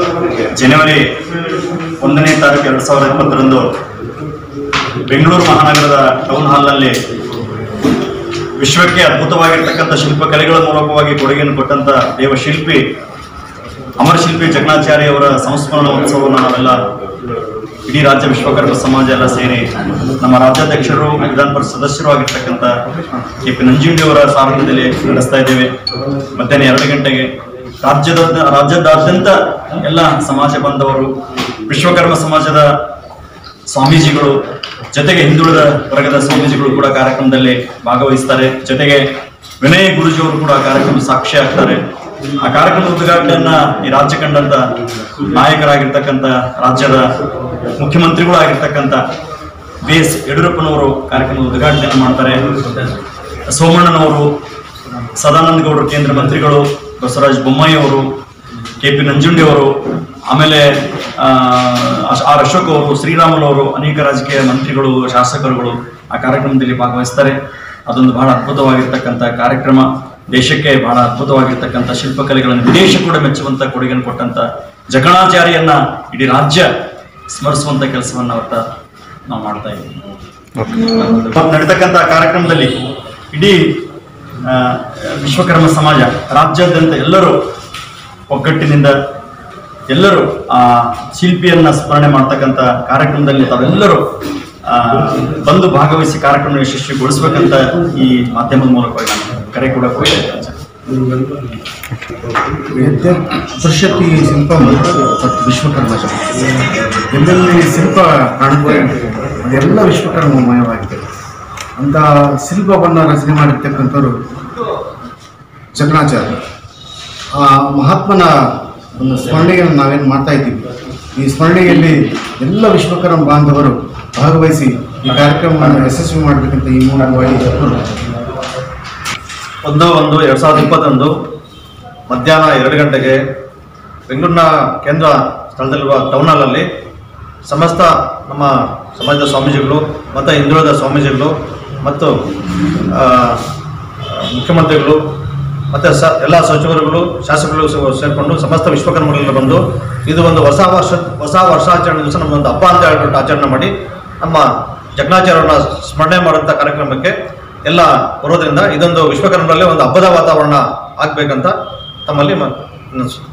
ಜನವರಿ ಒಂದನೇ ತಾರೀಕು ಎರಡು ಸಾವಿರದ ಇಪ್ಪತ್ತರಂದು ಬೆಂಗಳೂರು ಮಹಾನಗರದ ಟೌನ್ ಹಾಲ್ನಲ್ಲಿ ವಿಶ್ವಕ್ಕೆ ಅದ್ಭುತವಾಗಿರ್ತಕ್ಕಂಥ ಶಿಲ್ಪಕಲೆಗಳ ಮೂಲಕವಾಗಿ ಕೊಡುಗೆಯನ್ನು ಕೊಟ್ಟಂತ ದೇವಶಿಲ್ಪಿ ಅಮರ ಶಿಲ್ಪಿ ಜಗನ್ನಾಚಾರ್ಯ ಅವರ ಸಂಸ್ಮರಣ ಉತ್ಸವವನ್ನು ನಾವೆಲ್ಲ ಇಡೀ ರಾಜ್ಯ ವಿಶ್ವಕರ್ಮ ಸಮಾಜ ಎಲ್ಲ ಸೇರಿ ನಮ್ಮ ರಾಜ್ಯಾಧ್ಯಕ್ಷರು ವಿಧಾನ ಪರಿಷತ್ ಸದಸ್ಯರು ಆಗಿರ್ತಕ್ಕಂಥ ಕೆ ಪಿ ನಂಜುಂಡಿ ಅವರ ಸಾರಥ್ಯದಲ್ಲಿ ನಡೆಸ್ತಾ ಇದ್ದೇವೆ ಮಧ್ಯಾಹ್ನ ಎರಡು ಗಂಟೆಗೆ ರಾಜ್ಯದ ರಾಜ್ಯದಾದ್ಯಂತ ಎಲ್ಲ ಸಮಾಜ ಬಾಂಧವರು ವಿಶ್ವಕರ್ಮ ಸಮಾಜದ ಸ್ವಾಮೀಜಿಗಳು ಜೊತೆಗೆ ಹಿಂದುಳಿದ ವರ್ಗದ ಸ್ವಾಮೀಜಿಗಳು ಕೂಡ ಕಾರ್ಯಕ್ರಮದಲ್ಲಿ ಭಾಗವಹಿಸ್ತಾರೆ ಜೊತೆಗೆ ವಿನಯ್ ಗುರುಜಿಯವರು ಕೂಡ ಕಾರ್ಯಕ್ರಮ ಸಾಕ್ಷಿ ಆಗ್ತಾರೆ ಆ ಕಾರ್ಯಕ್ರಮದ ಉದ್ಘಾಟನೆಯನ್ನ ಈ ರಾಜ್ಯ ಕಂಡಂತ ನಾಯಕರಾಗಿರ್ತಕ್ಕಂಥ ರಾಜ್ಯದ ಮುಖ್ಯಮಂತ್ರಿಗಳು ಆಗಿರ್ತಕ್ಕಂಥ ಬಿ ಎಸ್ ಯಡಿಯೂರಪ್ಪನವರು ಕಾರ್ಯಕ್ರಮದ ಉದ್ಘಾಟನೆಯನ್ನು ಮಾಡ್ತಾರೆ ಸೋಮಣ್ಣನವರು ಸದಾನಂದ ಗೌಡರು ಕೇಂದ್ರ ಮಂತ್ರಿಗಳು ಬಸವರಾಜ ಬೊಮ್ಮಾಯಿ ಅವರು ಕೆ ಪಿ ನಂಜುಂಡಿ ಅವರು ಆಮೇಲೆ ಆ, ಆರ್ ಅಶೋಕ್ ಅವರು ಶ್ರೀರಾಮುಲು ಅವರು ಅನೇಕ ರಾಜಕೀಯ ಮಂತ್ರಿಗಳು ಶಾಸಕರುಗಳು ಆ ಕಾರ್ಯಕ್ರಮದಲ್ಲಿ ಭಾಗವಹಿಸ್ತಾರೆ ಅದೊಂದು ಬಹಳ ಅದ್ಭುತವಾಗಿರ್ತಕ್ಕಂಥ ಕಾರ್ಯಕ್ರಮ ದೇಶಕ್ಕೆ ಬಹಳ ಅದ್ಭುತವಾಗಿರ್ತಕ್ಕಂಥ ಶಿಲ್ಪಕಲೆಗಳನ್ನು ವಿದೇಶ ಕೂಡ ಮೆಚ್ಚುವಂತ ಕೊಡುಗೆಯನ್ನು ಕೊಟ್ಟಂತ ಜಗಣಾಚಾರ್ಯನ್ನ ಇಡೀ ರಾಜ್ಯ ಸ್ಮರಿಸುವಂತ ಕೆಲಸವನ್ನ ಅವತ್ತ ನಾವು ಮಾಡ್ತಾ ಇದ್ದೀವಿ ನಡೀತಕ್ಕಂಥ ಕಾರ್ಯಕ್ರಮದಲ್ಲಿ ಇಡೀ ಆ, ವಿಶ್ವಕರ್ಮ ಸಮಾಜ ರಾಜ್ಯಾದ್ಯಂತ ಎಲ್ಲರೂ ಒಗ್ಗಟ್ಟಿನಿಂದ ಎಲ್ಲರೂ ಆ ಶಿಲ್ಪಿಯನ್ನ ಸ್ಮರಣೆ ಮಾಡ್ತಕ್ಕಂಥ ಕಾರ್ಯಕ್ರಮದಲ್ಲಿ ತಾವೆಲ್ಲರೂ ಆ, ಬಂದು ಭಾಗವಹಿಸಿ ಕಾರ್ಯಕ್ರಮ ಯಶಸ್ವಿಗೊಳಿಸ್ಬೇಕಂತ ಈ ಮಾಧ್ಯಮದ ಮೂಲಕವಾಗಿ ನಾನು ಕರೆ ಕೂಡ ಕೊಡ್ತಾ ಇದ್ದೇನೆ ಸರ್. ಯದ್ಯ ಪುರುಷತಿ ಶಿಲ್ಪ ಮತ್ತು ವಿಶ್ವಕರ್ಮ ಶಿಲ್ಪ ಎಲ್ಲೆಲ್ಲಿ ಶಿಲ್ಪ ಕಾಣುತ್ತೆ ಅದೆಲ್ಲ ವಿಶ್ವಕರ್ಮಮಯವಾಗಿದೆ ಅಂತ ಶಿಲ್ಪವನ್ನು ರಚನೆ ಮಾಡಿರ್ತಕ್ಕಂಥವ್ರು ಜಗಣಾಚಾರ್ಯ ಆ ಮಹಾತ್ಮನ ಒಂದು ಸ್ಮರಣೆಯನ್ನು ನಾವೇನು ಮಾಡ್ತಾ ಇದ್ದೀವಿ ಈ ಸ್ಮರಣೆಯಲ್ಲಿ ಎಲ್ಲ ವಿಶ್ವಕರ್ಮ ಬಾಂಧವರು ಭಾಗವಹಿಸಿ ಈ ಕಾರ್ಯಕ್ರಮವನ್ನು ಯಶಸ್ವಿ ಮಾಡಬೇಕಂತ ಈ ಮೂಲಕವಾಗಿ ಒಂದು ಒಂದು ಎರಡು ಸಾವಿರದ ಇಪ್ಪತ್ತೊಂದು ಮಧ್ಯಾಹ್ನ ಎರಡು ಗಂಟೆಗೆ ಬೆಂಗಳೂರಿನ ಕೇಂದ್ರ ಸ್ಥಳದಲ್ಲಿರುವ ಟೌನ್ ಹಾಲಲ್ಲಿ ಸಮಸ್ತ ನಮ್ಮ ಸಮಾಜದ ಸ್ವಾಮೀಜಿಗಳು ಮತ್ತು ಹಿಂದುಳಿದ ಸ್ವಾಮೀಜಿಗಳು ಮತ್ತು ಆ, ಮುಖ್ಯಮಂತ್ರಿಗಳು ಮತ್ತು ಸ ಎಲ್ಲ ಸಚಿವರುಗಳು ಶಾಸಕರು ಸೇ- ಸೇರಿಕೊಂಡು ಸಮಸ್ತ ವಿಶ್ವಕರ್ಮಗಳೆಲ್ಲ ಬಂದು ಇದು ಒಂದು ಹೊಸ ವರ್ಷ ಹೊಸ ವರ್ಷಾಚರಣೆ ದಿವಸ ನಮ್ಮೊಂದು ಹಬ್ಬ ಅಂತ ಹೇಳ್ಬಿಟ್ಟು ಆಚರಣೆ ಮಾಡಿ ನಮ್ಮ ಜಗನ್ನಾಚಾರ್ಯರನ್ನ ಸ್ಮರಣೆ ಮಾಡುವಂಥ ಕಾರ್ಯಕ್ರಮಕ್ಕೆ ಎಲ್ಲ ಬರೋದ್ರಿಂದ ಇದೊಂದು ವಿಶ್ವಕರ್ಮರಲ್ಲಿ ಒಂದು ಹಬ್ಬದ ವಾತಾವರಣ ಆಗ್ಬೇಕಂತ ತಮ್ಮಲ್ಲಿ ಮ- ವಿನಂತಿಸುತ್ತೇನೆ.